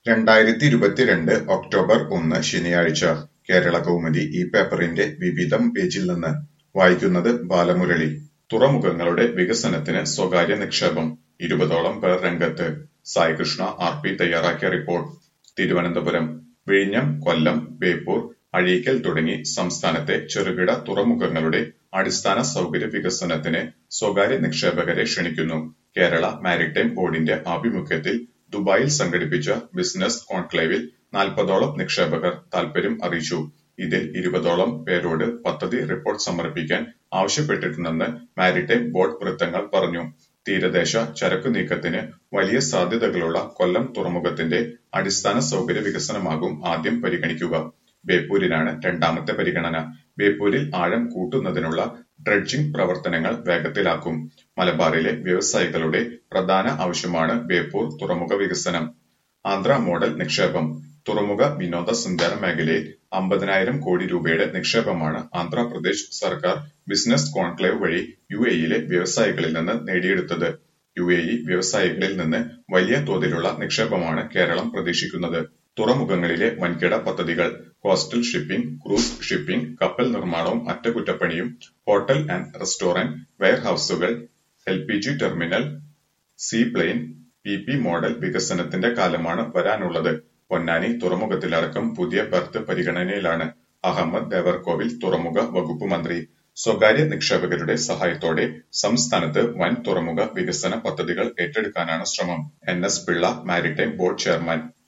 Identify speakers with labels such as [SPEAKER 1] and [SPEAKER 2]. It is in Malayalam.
[SPEAKER 1] രണ്ടായിരത്തി ഇരുപത്തിരണ്ട് ഒക്ടോബർ ഒന്ന് ശനിയാഴ്ച കേരളകൗമുദി ഈ പേപ്പറിന്റെ വിവിധം പേജിൽ നിന്ന് വായിക്കുന്നത് ബാലമുരളി തുറമുഖങ്ങളുടെ വികസനത്തിന് സ്വകാര്യ നിക്ഷേപം ഇരുപതോളം പേർ രംഗത്ത് സായികൃഷ്ണ ആർ പി തയ്യാറാക്കിയ റിപ്പോർട്ട് തിരുവനന്തപുരം വിഴിഞ്ഞം കൊല്ലം ബേപ്പൂർ അഴീക്കൽ തുടങ്ങി സംസ്ഥാനത്തെ ചെറുകിട തുറമുഖങ്ങളുടെ അടിസ്ഥാന സൗകര്യ വികസനത്തിന് സ്വകാര്യ നിക്ഷേപകരെ ക്ഷണിക്കുന്നു കേരള മാരിടൈം ബോർഡിന്റെ ആഭിമുഖ്യത്തിൽ ദുബായിൽ സംഘടിപ്പിച്ച ബിസിനസ് കോൺക്ലേവിൽ നാൽപ്പതോളം നിക്ഷേപകർ താൽപര്യം അറിയിച്ചു ഇതിൽ ഇരുപതോളം പേരോട് പദ്ധതി റിപ്പോർട്ട് സമർപ്പിക്കാൻ ആവശ്യപ്പെട്ടിട്ടുണ്ടെന്ന് മാരിടൈം ബോർഡ് വൃത്തങ്ങൾ പറഞ്ഞു തീരദേശ ചരക്കു നീക്കത്തിന് വലിയ സാധ്യതകളുള്ള കൊല്ലം തുറമുഖത്തിന്റെ അടിസ്ഥാന സൗകര്യ വികസനമാകും ആദ്യം പരിഗണിക്കുക ബേപ്പൂരിനാണ് രണ്ടാമത്തെ പരിഗണന ബേപ്പൂരിൽ ആഴം കൂട്ടുന്നതിനുള്ള ഡ്രഡ്ജിംഗ് പ്രവർത്തനങ്ങൾ വേഗത്തിലാക്കും മലബാറിലെ വ്യവസായികളുടെ പ്രധാന ആവശ്യമാണ് ബേപ്പൂർ തുറമുഖ വികസനം ആന്ധ്ര മോഡൽ നിക്ഷേപം തുറമുഖ വിനോദസഞ്ചാര മേഖലയിൽ അമ്പതിനായിരം കോടി രൂപയുടെ നിക്ഷേപമാണ് ആന്ധ്രാപ്രദേശ് സർക്കാർ ബിസിനസ് കോൺക്ലേവ് വഴി യു എയിലെ വ്യവസായികളിൽ നിന്ന് നേടിയെടുത്തത് യു എ ഇ വ്യവസായികളിൽ നിന്ന് വലിയ തോതിലുള്ള നിക്ഷേപമാണ് കേരളം പ്രതീക്ഷിക്കുന്നത് തുറമുഖങ്ങളിലെ വൻകിട പദ്ധതികൾ കോസ്റ്റൽ ഷിപ്പിംഗ് ക്രൂസ് ഷിപ്പിംഗ് കപ്പൽ നിർമ്മാണവും അറ്റകുറ്റപ്പണിയും ഹോട്ടൽ ആൻഡ് റെസ്റ്റോറന്റ് വെയർഹൌസുകൾ L P G terminal seaplane P P model വികസനത്തിന്റെ കാലമാണ് വരാനുള്ളത് പൊന്നാനി തുറമുഖത്തിലടക്കം പുതിയ ബർത്ത് പരിഗണനയിലാണ് അഹമ്മദ് ദേവർകോവിൽ തുറമുഖ വകുപ്പ് മന്ത്രി സ്വകാര്യ നിക്ഷേപകരുടെ സഹായത്തോടെ സംസ്ഥാനത്ത് വൻ തുറമുഖ വികസന പദ്ധതികൾ ഏറ്റെടുക്കാനാണ് ശ്രമം N S Pillai maritime board chairman